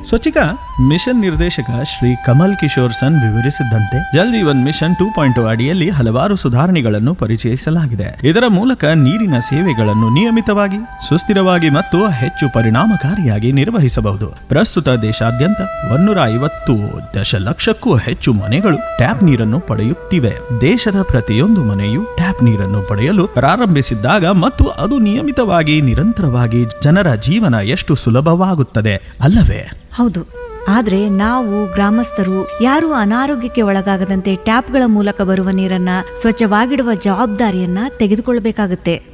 ಸ್ವಚ್ಛಿಕ mission ನಿರ್ದೇಶಕ ಶ್ರೀ ಕಮಲ್ ಕಿಶೋರ್ ಸನ್ ವಿವರಿಸಿದ್ದಂತೆ Jal Jeevan mission two point ಅಡಿಯಲ್ಲಿ ಹಲವಾರು ಸುಧಾರಣೆಗಳನ್ನು ಪರಿಚಯಿಸಲಾಗಿದೆ ಇದರ ಮೂಲಕ ನೀರಿನ ಸೇವೆಗಳನ್ನು ನಿಯಮಿತವಾಗಿ ಸುಸ್ಥಿರವಾಗಿ ಮತ್ತು ಹೆಚ್ಚು ಪರಿಣಾಮಕಾರಿಯಾಗಿ ನಿರ್ವಹಿಸಬಹುದು ಪ್ರಸ್ತುತ ದೇಶಾದ್ಯಂತ ಒನ್ನೂರ ಐವತ್ತು ದಶಲಕ್ಷಕ್ಕೂ ಹೆಚ್ಚು ಮನೆಗಳು ಟ್ಯಾಪ್ ನೀರನ್ನು ಪಡೆಯುತ್ತಿವೆ ದೇಶದ ಪ್ರತಿಯೊಂದು ಮನೆಯು ಟ್ಯಾಪ್ ನೀರನ್ನು ಪಡೆಯಲು ಪ್ರಾರಂಭಿಸಿದ್ದಾಗ ಮತ್ತು ಅದು ನಿಯಮಿತವಾಗಿ ನಿರಂತರವಾಗಿ ಜನರ ಜೀವನ ಎಷ್ಟು ಸುಲಭವಾಗುತ್ತದೆ ಅಲ್ಲವೇ ಹೌದು ಆದ್ರೆ ನಾವು ಗ್ರಾಮಸ್ಥರು ಯಾರು ಅನಾರೋಗ್ಯಕ್ಕೆ ಒಳಗಾಗದಂತೆ ಟ್ಯಾಪ್ಗಳ ಮೂಲಕ ಬರುವ ನೀರನ್ನ ಸ್ವಚ್ಛವಾಗಿಡುವ ಜವಾಬ್ದಾರಿಯನ್ನ ತೆಗೆದುಕೊಳ್ಬೇಕಾಗುತ್ತೆ